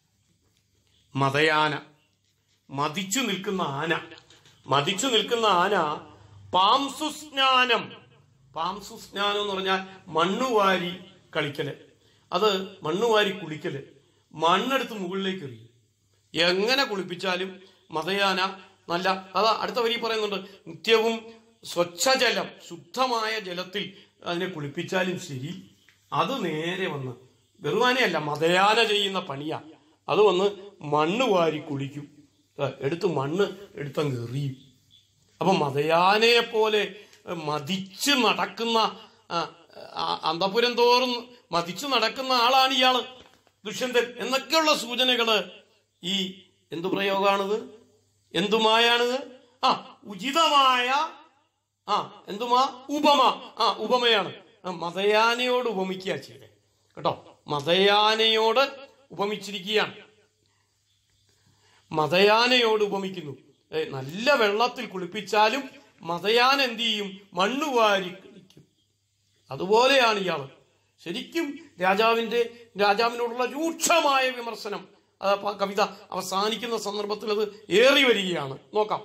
മതയാന മതിച്ചു നിൽക്കുന്ന ആന മതിച്ചു നിൽക്കുന്ന ആന പാംസുസ്നാനം പാംസുസ്നാനം എന്ന് പറഞ്ഞാൽ മണ്ണുവാരി കളിക്കല് അത് മണ്ണുവാരി കുളിക്കല് മണ്ണെടുത്ത് മുകളിലേക്ക് എറിയും എങ്ങനെ കുളിപ്പിച്ചാലും മതയാന നല്ല അതാ അടുത്ത വരി പറയുന്നുണ്ട് നിത്യവും സ്വച്ഛജലം ശുദ്ധമായ ജലത്തിൽ അതിനെ കുളിപ്പിച്ചാലും ശരി അത് നേരെ വന്ന് വെറുവാനയല്ല മതയാന ചെയ്യുന്ന പണിയാ അത് വന്ന് മണ്ണ് വാരി കുളിക്കും ആ, എടുത്ത് മണ്ണ് എടുത്തങ്ങ് എറിയും അപ്പൊ മതയാനയെ പോലെ ഏ, മതിച്ച് നടക്കുന്ന ആ, ആ, അന്തപുരം തോറും മതിച്ചു നടക്കുന്ന ആളാണ് ഇയാള് ദുഷ്യന്തൻ എന്നൊക്കെയുള്ള സൂചനകള് ഈ എന്തു പ്രയോഗമാണിത് എന്തുമായാണിത് ആ ഉചിതമായ ആ എന്തുമാ ഉപമ ആ ഉപമയാണ് ആ, മതയാനയോട് ഉപമിക്കുക ചെയ്തേ കേട്ടോ മതയാനയോട് ഉപമിച്ചിരിക്കുകയാണ് മതയാനയോട് ഉപമിക്കുന്നു ഏ, നല്ല വെള്ളത്തിൽ കുളിപ്പിച്ചാലും മതയാന എന്ത് ചെയ്യും മണ്ണ് വാരി കളിക്കും അതുപോലെയാണ് ഇയാൾ ശരിക്കും രാജാവിന്റെ രാജാവിനോടുള്ള രൂക്ഷമായ വിമർശനം ആ പ- കവിത അവസാനിക്കുന്ന സന്ദർഭത്തിൽ അത് ഏറി വരികയാണ് നോക്കാം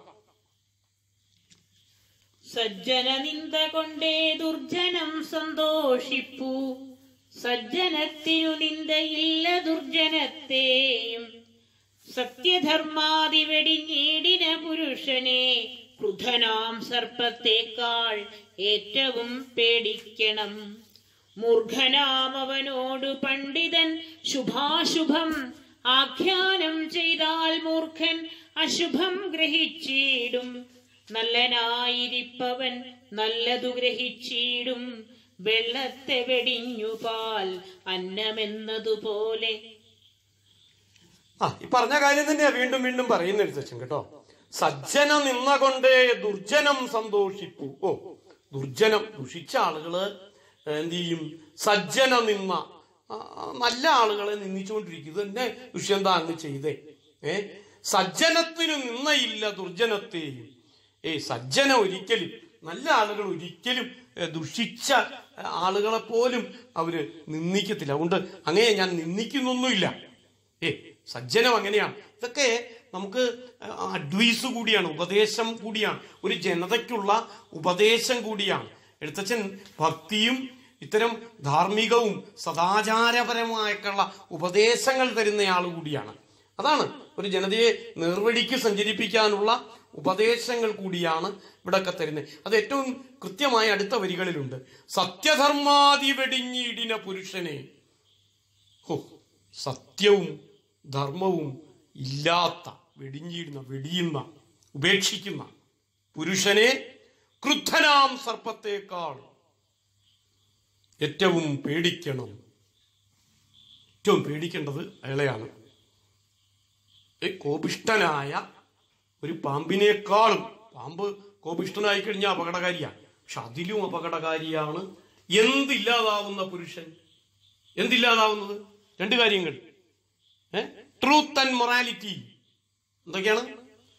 സജ്ജന നിന്ദ കൊണ്ടേ ദുർജനം സന്തോഷിപ്പൂ സജ്ജനത്തിനു നിന്ദയില്ല ദുർജനത്തെയും സത്യധർമാതി വെടിഞ്ഞീടിന പുരുഷനെ ക്രുധനാം സർപ്പത്തേക്കാൾ ഏറ്റവും പേടിക്കണം മൂർഖനാം അവനോട് പണ്ഡിതൻ ശുഭാശുഭം ആഖ്യാനം ചെയ്താൽ മൂർഖൻ അശുഭം ഗ്രഹിച്ചിടും നല്ലനായിരിപ്പവൻ നല്ലതു ഗ്രഹിച്ചിടും വെള്ളത്തെ വെടിഞ്ഞു പാൽ അന്നമെന്നതുപോലെ
ആ ഈ പറഞ്ഞ കാര്യം തന്നെയാ വീണ്ടും വീണ്ടും പറയുന്ന എഴുത്തച്ഛൻ കേട്ടോ സജ്ജന നിന്ന കൊണ്ടേ ദുർജനം സന്തോഷിപ്പു ഓ ദുർജനം ദുഷിച്ച ആളുകള് എന്ത് ചെയ്യും സജ്ജന നിന്ന ആ, ആ, നല്ല ആളുകളെ നിന്ദിച്ചുകൊണ്ടിരിക്കും ഇത് തന്നെ ദുഷ്യന്ത അങ്ങ് ചെയ്തേ ഏ സജ്ജനത്തിന് നിന്നയില്ല ദുർജനത്തെയും ഏ സജ്ജന ഒരിക്കലും നല്ല ആളുകൾ ഒരിക്കലും ഏ, ദുഷിച്ച ആളുകളെ പോലും അവര് നിന്ദിക്കത്തില്ല അതുകൊണ്ട് അങ്ങനെ ഞാൻ നിന്ദിക്കുന്നൊന്നുമില്ല ഏ സജ്ജനം അങ്ങനെയാണ് ഇതൊക്കെ നമുക്ക് അഡ്വൈസ് കൂടിയാണ് ഉപദേശം കൂടിയാണ് ഒരു ജനതയ്ക്കുള്ള ഉപദേശം കൂടിയാണ് എഴുത്തച്ഛൻ ഭക്തിയും ഇത്തരം ധാർമ്മികവും സദാചാരപരമായിട്ടുള്ള ഉപദേശങ്ങൾ തരുന്നയാൾ കൂടിയാണ് അതാണ് ഒരു ജനതയെ നിർവഴിക്ക് സഞ്ചരിപ്പിക്കാനുള്ള ഉപദേശങ്ങൾ കൂടിയാണ് ഇവിടൊക്കെ തരുന്നത് അത് ഏറ്റവും കൃത്യമായ അടുത്ത വരികളിലുണ്ട് സത്യധർമാതി വെടിഞ്ഞിടിന പുരുഷനെ ഹോ സത്യവും ധർമ്മവും ഇല്ലാത്ത വെടിഞ്ഞിടുന്ന വെടിയുന്ന ഉപേക്ഷിക്കുന്ന പുരുഷനെ ക്രുദ്ധനാം സർപ്പത്തേക്കാൾ ഏറ്റവും പേടിക്കണം ഏറ്റവും പേടിക്കേണ്ടത് അയാളെയാണ് ഈ കോപിഷ്ടനായ ഒരു പാമ്പിനേക്കാളും പാമ്പ് കോപിഷ്ടനായി കഴിഞ്ഞാൽ അപകടകാരിയാണ് പക്ഷെ അതിലും അപകടകാരിയാണ് എന്തില്ലാതാവുന്ന പുരുഷൻ എന്തില്ലാതാവുന്നത് രണ്ട് കാര്യങ്ങൾ ട്രൂത്ത് ആൻഡ് മൊറാലിറ്റി എന്തൊക്കെയാണ്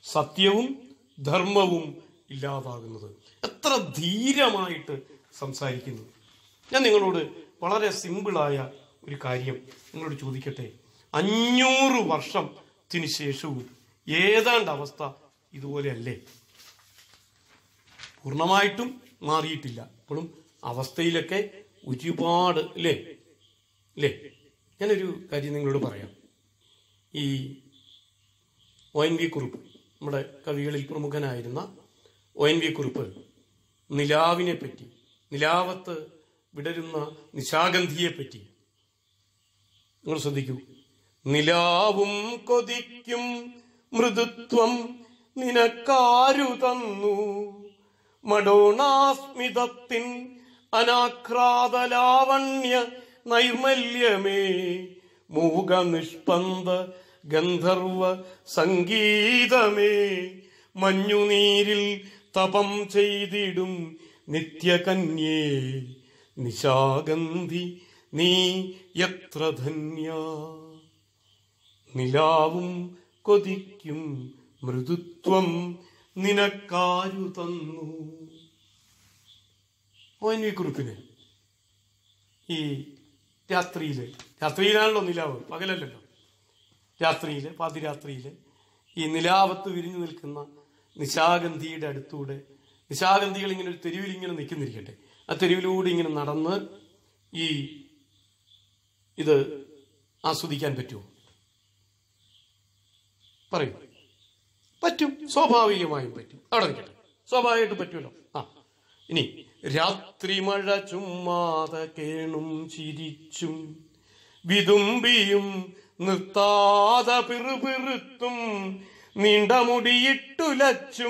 സത്യവും ധർമ്മവും ഇല്ലാതാകുന്നത് എത്ര ധീരമായിട്ട് സംസാരിക്കുന്നു ഞാൻ നിങ്ങളോട് വളരെ സിമ്പിളായ ഒരു കാര്യം നിങ്ങളോട് ചോദിക്കട്ടെ അഞ്ഞൂറ് വർഷത്തിന് ശേഷവും ഏതാണ്ട് അവസ്ഥ ഇതുപോലെയല്ലേ പൂർണ്ണമായിട്ടും മാറിയിട്ടില്ല ഇപ്പോഴും അവസ്ഥയിലൊക്കെ ഒരുപാട് അല്ലേ അല്ലേ ഞാനൊരു കാര്യം നിങ്ങളോട് പറയാം ഈ ഒ എൻ വി കുറുപ്പ് നമ്മുടെ കവികളിൽ പ്രമുഖനായിരുന്ന ഒ എൻ വി കുറുപ്പ് നിലാവിനെ പറ്റി നിലാവത്ത് വിടരുന്ന നിശാഗന്ധിയെ പറ്റി നിങ്ങൾ ശ്രദ്ധിക്കൂ നിലാവും കൊതിക്കും മൃദുത്വം നിനക്കാരു തന്നു മഡോണാസ്മിതത്തിൻ അനാക്രാതലാവണ്യ നൈർമല്യമേ മൂകനിഷ്പന്ദ ഗന്ധർവ സംഗീതമേ മഞ്ഞുനീരിൽ തപം ചെയ്തിടും നിത്യകന്യേ നിശാഗന്ധി നീ എത്ര ധന്യ നിലാവും കൊതിക്കും മൃദുത്വം നിനക്കാരു തന്നു ഒ എൻ വി കുറിപ്പിന് ഈ രാത്രിയില് രാത്രിയിലാണല്ലോ നിലാവ് പകലല്ലല്ലോ രാത്രിയില് പാതിരാത്രിയില് ഈ നിലാവത്ത് വിരിഞ്ഞു നിൽക്കുന്ന നിശാഗന്ധിയുടെ അടുത്തൂടെ നിശാഗന്ധികൾ ഇങ്ങനെ ഒരു തെരുവിൽ ഇങ്ങനെ നിൽക്കുന്നിരിക്കട്ടെ ആ തെരുവിലൂടെ ഇങ്ങനെ നടന്ന് ഈ ഇത് ആസ്വദിക്കാൻ പറ്റുമോ പറയൂ പറ്റും സ്വാഭാവികമായും പറ്റും അവിടെ നിൽക്കട്ടെ സ്വാഭാവികമായിട്ട് പറ്റുമല്ലോ ആ ഇനി രാത്രി മഴ ചുമ്മാതെ കേണും ചിരിച്ചും വിതുമ്പിയും നിർത്താതെ പിറുപിറുത്തും നീണ്ട മുടിയിട്ടുലച്ചും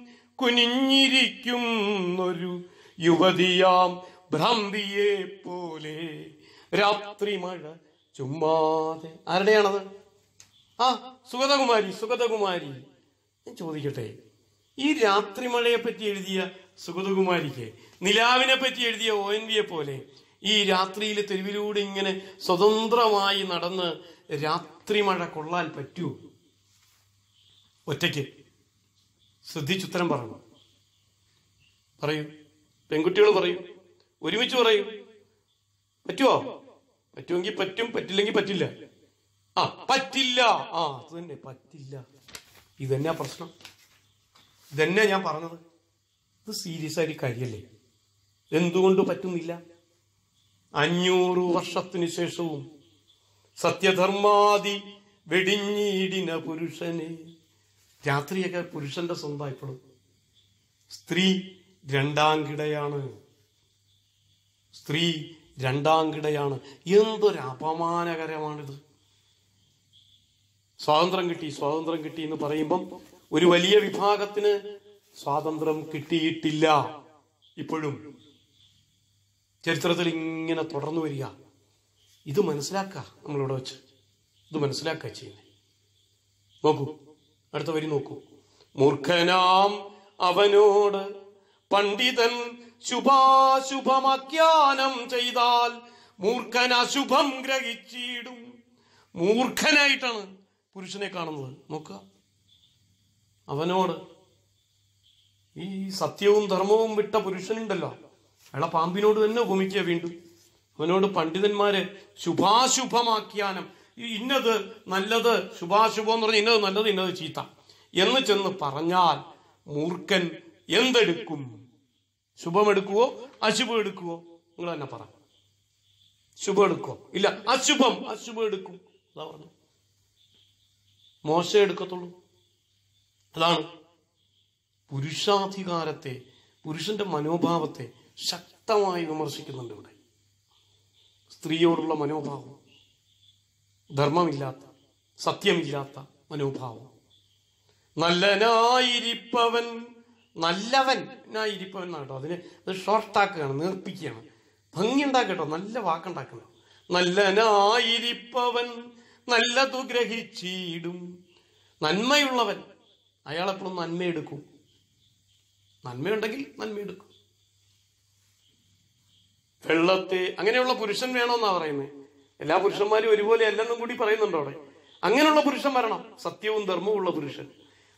കുനിഞ്ഞിരിക്കുന്നൊരു യുവതിയാം ഭ്രാന്തിയെ പോലെ രാത്രി മഴ ചുമ്മാതെ ആരുടെയാണത് ആ സുഗതകുമാരി സുഗതകുമാരി ഞാൻ ചോദിക്കട്ടെ ഈ രാത്രി മഴയെ പറ്റി എഴുതിയ സുഗതകുമാരിക്ക് നിലാവിനെ പറ്റി എഴുതിയ ഒ എൻ വിയെ പോലെ ഈ രാത്രിയിൽ തെരുവിലൂടെ ഇങ്ങനെ സ്വതന്ത്രമായി നടന്ന് രാത്രി മഴ കൊള്ളാൻ പറ്റൂ ഒറ്റയ്ക്ക് ശ്രദ്ധിച്ചുത്തരം പറയണം പറയൂ പെൺകുട്ടികൾ പറയൂ ഒരുമിച്ച് പറയൂ പറ്റുമോ പറ്റുമെങ്കിൽ പറ്റും പറ്റില്ലെങ്കിൽ പറ്റില്ല ആ പറ്റില്ല ആ അത് തന്നെ പറ്റില്ല ഇതന്നെയാ പ്രശ്നം ഇതന്നെ ഞാൻ പറഞ്ഞത് ഇത് സീരിയസ് ആയിട്ട് കാര്യല്ലേ എന്തുകൊണ്ട് പറ്റുന്നില്ല അഞ്ഞൂറ് വർഷത്തിന് ശേഷവും സത്യധർമാദി വെടിഞ്ഞീടിന പുരുഷനെ രാത്രിയൊക്കെ പുരുഷന്റെ സ്വന്തമായിപ്പോഴും സ്ത്രീ രണ്ടാം കിടയാണ് സ്ത്രീ രണ്ടാം കിടയാണ് എന്തൊരു അപമാനകരമാണിത് സ്വാതന്ത്ര്യം കിട്ടി സ്വാതന്ത്ര്യം കിട്ടി എന്ന് പറയുമ്പം ഒരു വലിയ വിഭാഗത്തിന് സ്വാതന്ത്ര്യം കിട്ടിയിട്ടില്ല ഇപ്പോഴും ചരിത്രത്തിൽ ഇങ്ങനെ തുടർന്നു വരിക ഇത് മനസ്സിലാക്ക നമ്മളിവിടെ വെച്ച് ഇത് മനസ്സിലാക്കുക ചെയ്യുന്നത് നോക്കൂ അടുത്ത വരി നോക്കൂ മൂർഖനാം അവനോട് പണ്ഡിതൻ ശുഭാശുഭമാഖ്യാനം ചെയ്താൽ മൂർഖൻ അശുഭം ഗ്രഹിച്ചിടും മൂർഖനായിട്ടാണ് പുരുഷനെ കാണുന്നത് നോക്കുക അവനോട് ഈ സത്യവും ധർമ്മവും വിട്ട പുരുഷനുണ്ടല്ലോ അയാളെ പാമ്പിനോട് തന്നെ ഉപമിക്കുക വീണ്ടും അവനോട് പണ്ഡിതന്മാര് ശുഭാശുഭമാക്കിയാനം ഈ ഇന്നത് നല്ലത് ശുഭാശുഭം എന്ന് പറഞ്ഞാൽ ഇന്നത് നല്ലത് ഇന്നത് ചീത്ത എന്ന് ചെന്ന് പറഞ്ഞാൽ മൂർഖൻ എന്തെടുക്കും ശുഭം എടുക്കുവോ അശുഭം എടുക്കുവോ നിങ്ങൾ തന്നെ പറ ശുഭം എടുക്കുവോ ഇല്ല അശുഭം അശുഭം എടുക്കും അതാ പറഞ്ഞു മോശം എടുക്കത്തുള്ളൂ അതാണ് പുരുഷാധികാരത്തെ പുരുഷന്റെ മനോഭാവത്തെ ശക്തമായി വിമർശിക്കുന്നുണ്ട് ഇവിടെ സ്ത്രീയോടുള്ള മനോഭാവം ധർമ്മമില്ലാത്ത സത്യമില്ലാത്ത മനോഭാവം നല്ലനായിരിപ്പവൻ നല്ലവൻ നായിരിപ്പവൻ എന്നാണ് കേട്ടോ അതിന് അത് ഷോർട്ടാക്കുകയാണ് നേർപ്പിക്കുകയാണ് ഭംഗി ഉണ്ടാക്കട്ടോ നല്ല വാക്കുണ്ടാക്കണം നല്ലനായിരിപ്പവൻ നല്ലതു ഗ്രഹിച്ചിടും നന്മയുള്ളവൻ അയാളെപ്പോഴും നന്മയെടുക്കും നന്മയുണ്ടെങ്കിൽ നന്മയെടുക്കും വെള്ളത്തെ അങ്ങനെയുള്ള പുരുഷൻ വേണമെന്നാ പറയുന്നത് എല്ലാ പുരുഷന്മാരും ഒരുപോലെ അല്ലെന്നും കൂടി പറയുന്നുണ്ടോ അവിടെ അങ്ങനെയുള്ള പുരുഷൻ വരണം സത്യവും ധർമ്മവും ഉള്ള പുരുഷൻ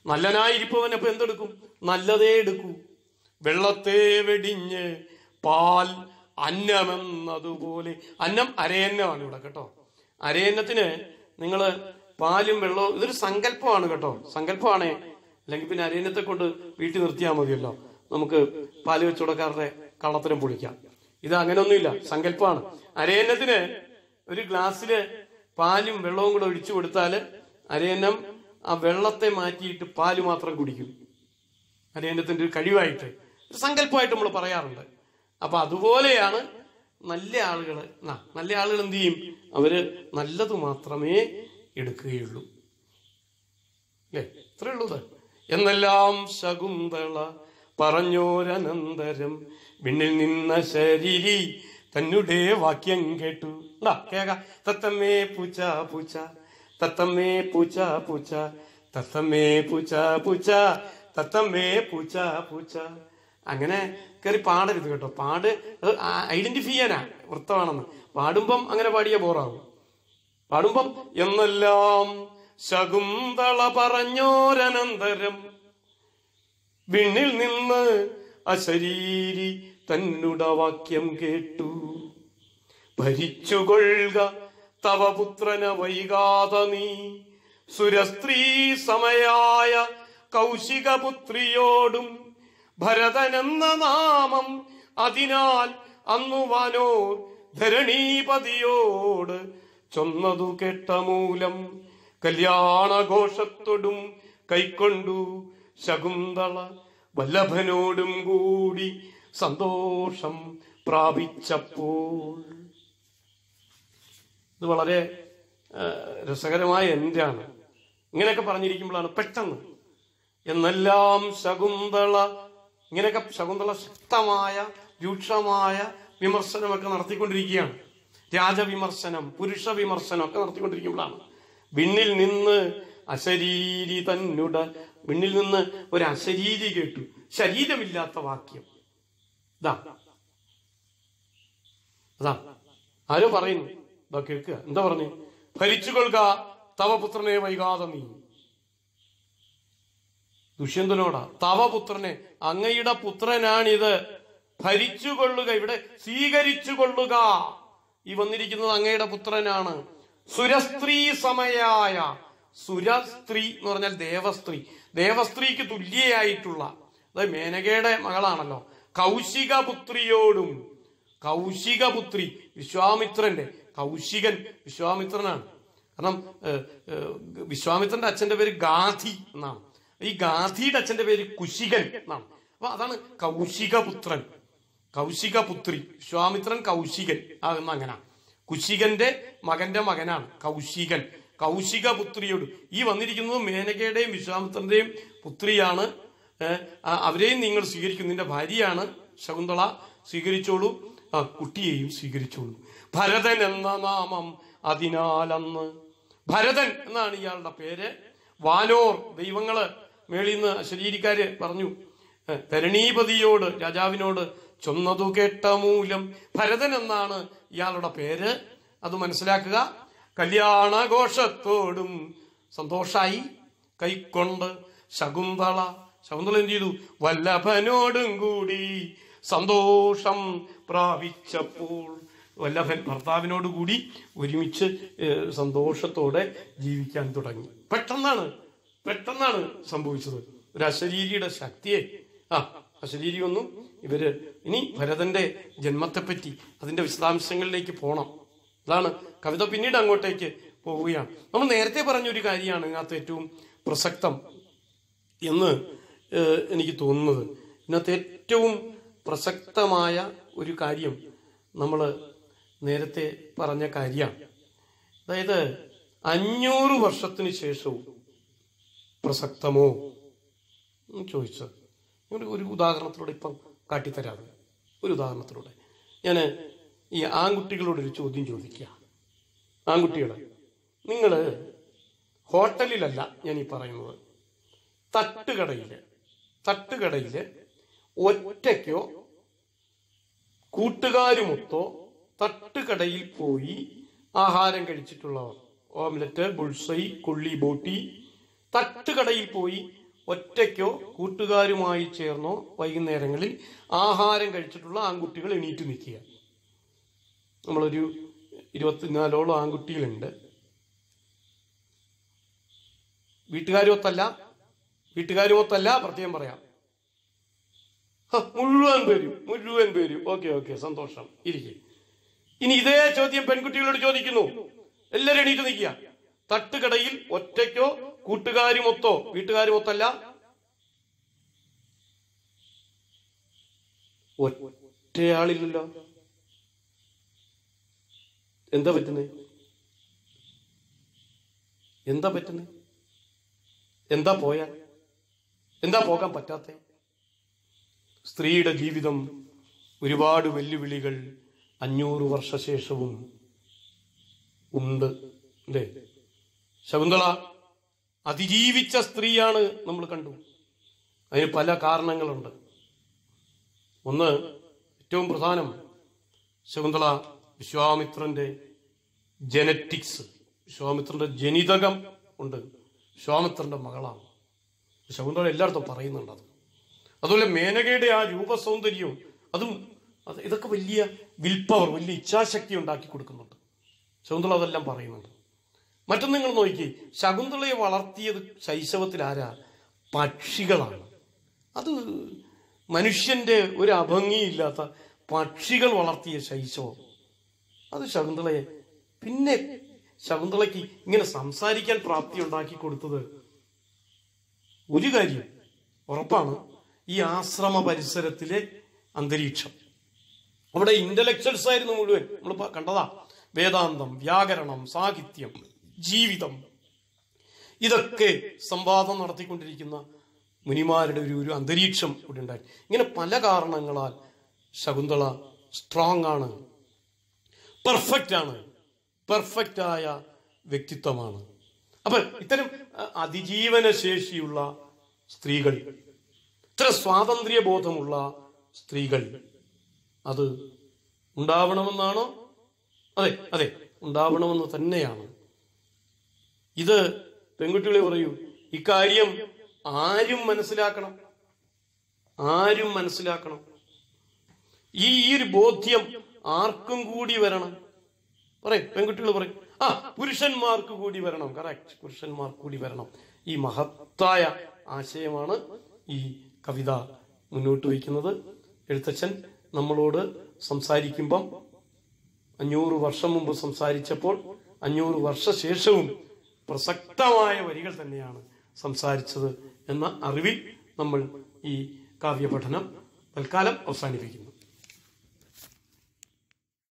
നല്ലനായിരിപ്പവൻ അപ്പൊ എന്തെടുക്കും നല്ലതേ എടുക്കൂ വെള്ളത്തെ വെടിഞ്ഞ് പാൽ അന്നമെന്നതുപോലെ അന്നം അരയന്നമാണ് ഇവിടെ കേട്ടോ അരയന്നത്തിന് നിങ്ങൾ പാലും വെള്ളവും ഇതൊരു സങ്കല്പമാണ് കേട്ടോ സങ്കല്പമാണേ അല്ലെങ്കിൽ പിന്നെ അരയന്നത്തെ കൊണ്ട് വീട്ടിൽ നിർത്തിയാൽ മതിയല്ലോ നമുക്ക് പാല് വെച്ചുകൊടുക്കാരുടെ കള്ളത്തരം പൊളിക്കാം ഇത് അങ്ങനെയൊന്നുമില്ല സങ്കല്പമാണ് അരയന്നത്തിന് ഒരു ഗ്ലാസ്സില് പാലും വെള്ളവും കൂടെ ഒഴിച്ചു കൊടുത്താല് അരയന്നം ആ വെള്ളത്തെ മാറ്റിയിട്ട് പാല് മാത്രം കുടിക്കും അരയന്നത്തിന്റെ ഒരു കഴിവായിട്ട് ഒരു സങ്കല്പമായിട്ട് നമ്മൾ പറയാറുണ്ട് അപ്പൊ അതുപോലെയാണ് നല്ല ആളുകൾ നല്ല ആളുകൾ എന്ത് ചെയ്യും അവര് നല്ലത് മാത്രമേ എടുക്കുകയുള്ളൂ അല്ലേ ഇത്രേ ഉള്ളൂ ഇത്. എന്നെല്ലാം ശകുന്തള പറഞ്ഞോരനന്തരം വിണ്ണിൽ നിന്ന ശരീരി തന്നെ വാക്യം കേട്ടു ഉണ്ടാ കേക തത്തമ്മേ പൂച്ച പൂച്ച തത്തമ്മേ പൂച്ച പൂച്ച തത്തമ്മേ പൂച്ച പൂച്ച തത്തമ്മേ പൂച്ച പൂച്ച അങ്ങനെ കയറി പാടരുത് കേട്ടോ പാട് ഐഡന്റിഫൈ ചെയ്യാനാ വൃത്തമാണെന്ന് പാടുമ്പം അങ്ങനെ പാടിയ ബോറാവും പാടുമ്പം എന്നെല്ലാം ശകുന്തള പറഞ്ഞോരനന്തരം വിണ്ണിൽ നിന്ന് അശരീരി തന്നുട വാക്യം കേട്ടു ഭരിച്ചുകൊള്ളുക തവ പുത്രന വൈകാത നീ സുരസ്ത്രീ സമയായ കൗശികപുത്രിയോടും ഭരതനെന്ന നാമം അതിനാൽ അന്നു വാനോർ ധരണീപതിയോട് ചൊന്നതു കേട്ട മൂലം കല്യാണഘോഷത്തോടും കൈക്കൊണ്ടു ശകുന്തള വല്ലഭനോടും കൂടി സന്തോഷം പ്രാപിച്ചപ്പോൾ ഇത് വളരെ ആ, രസകരമായ എൻഡാണ് ഇങ്ങനെയൊക്കെ പറഞ്ഞിരിക്കുമ്പോഴാണ് പെട്ടെന്ന് എന്നെല്ലാം ശകുന്തള ഇങ്ങനെയൊക്കെ ശകുന്തള ശക്തമായ രൂക്ഷമായ വിമർശനമൊക്കെ നടത്തിക്കൊണ്ടിരിക്കുകയാണ് രാജവിമർശനം പുരുഷ വിമർശനം ഒക്കെ നടത്തിക്കൊണ്ടിരിക്കുമ്പോഴാണ് വിണ്ണിൽ നിന്ന് അശരീരി തന്നുട വിണ്ണിൽ നിന്ന് ഒരു അശരീരി കേട്ടു ശരീരമില്ലാത്ത വാക്യം ഇതാ അതാ ആരോ പറയുന്നു ഇതാ കേൾക്കുക എന്താ പറഞ്ഞു ഭരിച്ചുകൊള്ളുക തവ പുത്രനെ വൈകാതെ നീ ദുഷ്യന്തനോടാ തവ പുത്രനെ അങ്ങയുടെ പുത്രനാണിത് ഭരിച്ചുകൊള്ളുക ഇവിടെ സ്വീകരിച്ചു കൊള്ളുക ഈ വന്നിരിക്കുന്നത് അങ്ങയുടെ പുത്രനാണ് സുരസ്ത്രീ സമയായ സുരസ്ത്രീ എന്ന് പറഞ്ഞാൽ ദേവസ്ത്രീ ദേവസ്ത്രീക്ക് തുല്യയായിട്ടുള്ള അതായത് മേനകയുടെ മകളാണല്ലോ കൗശിക പുത്രിയോടും കൗശിക പുത്രി വിശ്വാമിത്രന്റെ കൗശികൻ വിശ്വാമിത്രനാണ് കാരണം ഏഹ്, ഏഹ്, വിശ്വാമിത്രന്റെ അച്ഛന്റെ പേര് ഗാന്ധി എന്നാണ് ഈ ഗാന്ധിയുടെ അച്ഛന്റെ പേര് കുശികൻ എന്നാണ് അപ്പൊ അതാണ് കൗശിക പുത്രൻ കൗശിക പുത്രി വിശ്വാമിത്രൻ കൗശികൻ ആകുന്ന അങ്ങനെ കുശികന്റെ മകന്റെ മകനാണ് കൗശികൻ കൗശിക പുത്രിയോട് ഈ വന്നിരിക്കുന്നത് മേനകയുടെയും വിശ്വാമിത്രന്റെയും പുത്രിയാണ് ഏഹ്, ആ, അവരെയും നിങ്ങൾ സ്വീകരിക്കും നിന്റെ ഭാര്യയാണ് ശകുന്തള സ്വീകരിച്ചോളൂ ആ കുട്ടിയെയും സ്വീകരിച്ചോളൂ ഭരതൻ എന്ന നാമം അതിനാലന്ന് ഭരതൻ എന്നാണ് ഇയാളുടെ പേര് വാനോർ ദൈവങ്ങള് മേളിൽ നിന്ന് ശരീരിക്കാര് പറഞ്ഞു ഏ, ധരണീപതിയോട് രാജാവിനോട് ചൊന്നതു കേട്ട മൂലം ഭരതൻ എന്നാണ് ഇയാളുടെ പേര് അത് മനസ്സിലാക്കുക കല്യാണഘോഷത്തോടും സന്തോഷായി കൈക്കൊണ്ട് ശകുന്തള ശകുന്തള എന്ത് ചെയ്തു വല്ലഭനോടും കൂടി സന്തോഷം പ്രാപിച്ചപ്പോൾ വല്ലഭൻ ഭർത്താവിനോട് കൂടി ഒരുമിച്ച് ഏഹ്, സന്തോഷത്തോടെ ജീവിക്കാൻ തുടങ്ങി പെട്ടെന്നാണ് പെട്ടെന്നാണ് സംഭവിച്ചത് ഒരു അശരീരിയുടെ ശക്തിയെ ആ അശരീരി ഒന്നും ഇവര് ഇനി ഭരതന്റെ ജന്മത്തെപ്പറ്റി അതിന്റെ വിശദാംശങ്ങളിലേക്ക് പോണം അതാണ് കവിത പിന്നീട് അങ്ങോട്ടേക്ക് പോവുകയാണ് നമ്മൾ നേരത്തെ പറഞ്ഞ ഒരു കാര്യമാണ് ഇതിനകത്ത് ഏറ്റവും പ്രസക്തം എന്ന് ഏഹ്, എനിക്ക് തോന്നുന്നത് ഇതിനകത്ത് ഏറ്റവും പ്രസക്തമായ ഒരു കാര്യം നമ്മൾ നേരത്തെ പറഞ്ഞ കാര്യമാണ് അതായത് അഞ്ഞൂറ് വർഷത്തിന് ശേഷവും പ്രസക്തമോ എന്ന് ചോദിച്ചത് ഒരു ഒരു ഉദാഹരണത്തിലൂടെ ഇപ്പം കാട്ടിത്തരാറ് ഒരു ഉദാഹരണത്തിലൂടെ ഞാൻ ഈ ആൺകുട്ടികളോടൊരു ചോദ്യം ചോദിക്കുക ആൺകുട്ടികളെ നിങ്ങൾ ഹോട്ടലിലല്ല ഞാൻ ഈ പറയുന്നത് തട്ടുകടയില് തട്ടുകടയില് ഒറ്റയ്ക്കോ കൂട്ടുകാരുമൊത്തോ തട്ടുകടയിൽ പോയി ആഹാരം കഴിച്ചിട്ടുള്ളവർ ഓംലറ്റ് ബുൾസൈ കൊള്ളി ബോട്ടി തട്ടുകടയിൽ പോയി ഒറ്റയ്ക്കോ കൂട്ടുകാരുമായി ചേർന്നോ വൈകുന്നേരങ്ങളിൽ ആഹാരം കഴിച്ചിട്ടുള്ള ആൺകുട്ടികൾ എണീറ്റ് നിൽക്കുക നമ്മളൊരു ഇരുപത്തിനാലോളം ആൺകുട്ടികളുണ്ട് വീട്ടുകാരുമൊത്തല്ല വീട്ടുകാരുമൊത്തല്ല പ്രത്യേകം പറയാം ഹ, മുഴുവൻ പേരും മുഴുവൻ പേരും ഓക്കെ ഓക്കെ സന്തോഷം ഇരിക്കെ ഇനി ഇതേ ചോദ്യം പെൺകുട്ടികളോട് ചോദിക്കുന്നു എല്ലാവരും എണീറ്റ് നിൽക്കുക തട്ടുകടയിൽ ഒറ്റയ്ക്കോ കൂട്ടുകാരുമൊത്തോ വീട്ടുകാരുമൊത്തല്ല ഒറ്റയാളില്ലല്ലോ എന്താ പറ്റുന്നേ എന്താ പറ്റുന്നേ എന്താ പോയാൽ എന്താ പോകാൻ പറ്റാത്ത സ്ത്രീയുടെ ജീവിതം ഒരുപാട് വെല്ലുവിളികൾ അഞ്ഞൂറ് വർഷശേഷവും ഉണ്ട് അല്ലേ ശകുന്തള അതിജീവിച്ച സ്ത്രീയാണ് നമ്മൾ കണ്ടു അതിന് പല കാരണങ്ങളുണ്ട് ഒന്ന് ഏറ്റവും പ്രധാനം ശകുന്തള വിശ്വാമിത്രന്റെ ജനറ്റിക്സ് വിശ്വാമിത്രന്റെ ജനിതകം ഉണ്ട് വിശ്വാമിത്രന്റെ മകളാണ് ശകുന്തള എല്ലായിടത്തും പറയുന്നുണ്ട് അത് അതുപോലെ മേനകയുടെ ആ രൂപസൗന്ദര്യവും അതും അത് ഇതൊക്കെ വലിയ വിൽ പവർ വലിയ ഇച്ഛാശക്തി ഉണ്ടാക്കി കൊടുക്കുന്നുണ്ട് ശകുന്തള അതെല്ലാം പറയുന്നുണ്ട് മറ്റൊന്ന് നിങ്ങൾ നോക്കി ശകുന്തളയെ വളർത്തിയത് ശൈശവത്തിൽ ആരാ പക്ഷികളാണ് അത് മനുഷ്യന്റെ ഒരു അഭംഗിയില്ലാത്ത പക്ഷികൾ വളർത്തിയ ശൈശവം അത് ശകുന്തളയെ പിന്നെ ശകുന്തളയ്ക്ക് ഇങ്ങനെ സംസാരിക്കാൻ പ്രാപ്തി ഉണ്ടാക്കി കൊടുത്തത് ഒരു കാര്യം ഉറപ്പാണ് ഈ ആശ്രമ പരിസരത്തിലെ അന്തരീക്ഷം അവിടെ ഇന്റലക്ച്വൽസ് ആയിരുന്നു മുഴുവൻ നമ്മൾ കണ്ടതാ വേദാന്തം വ്യാകരണം സാഹിത്യം ജീവിതം ഇതൊക്കെ സംവാദം നടത്തിക്കൊണ്ടിരിക്കുന്ന മുനിമാരുടെ ഒരു ഒരു അന്തരീക്ഷം ഇവിടെ ഉണ്ടായി ഇങ്ങനെ പല കാരണങ്ങളാൽ ശകുന്തള സ്ട്രോങ് ആണ് പെർഫെക്റ്റ് ആണ് പെർഫെക്റ്റ് ആയ വ്യക്തിത്വമാണ് അപ്പൊ ഇത്തരം അഹ്, അതിജീവന ശേഷിയുള്ള സ്ത്രീകൾ ഇത്ര സ്വാതന്ത്ര്യ ബോധമുള്ള സ്ത്രീകൾ അത് ഉണ്ടാവണമെന്നാണോ അതെ അതെ ഉണ്ടാവണമെന്ന് തന്നെയാണ് ഇത് പെൺകുട്ടികളെ പറയൂ ഇക്കാര്യം ആരും മനസ്സിലാക്കണം ആരും മനസ്സിലാക്കണം ഈ ഈ ഒരു ബോധ്യം ആർക്കും കൂടി വരണം പറയും പെൺകുട്ടികൾ പറയും ആ പുരുഷന്മാർക്ക് കൂടി വരണം കറക്റ്റ് പുരുഷന്മാർക്ക് കൂടി വരണം ഈ മഹത്തായ ആശയമാണ് ഈ കവിത മുന്നോട്ട് വയ്ക്കുന്നത് എഴുത്തച്ഛൻ നമ്മളോട് സംസാരിക്കുമ്പം അഞ്ഞൂറ് വർഷം മുമ്പ് സംസാരിച്ചപ്പോൾ അഞ്ഞൂറ് വർഷശേഷവും പ്രസക്തമായ വരികൾ തന്നെയാണ് സംസാരിച്ചത് എന്ന അറിവിൽ നമ്മൾ ഈ കാവ്യപഠനം തൽക്കാലം അവസാനിപ്പിക്കുന്നു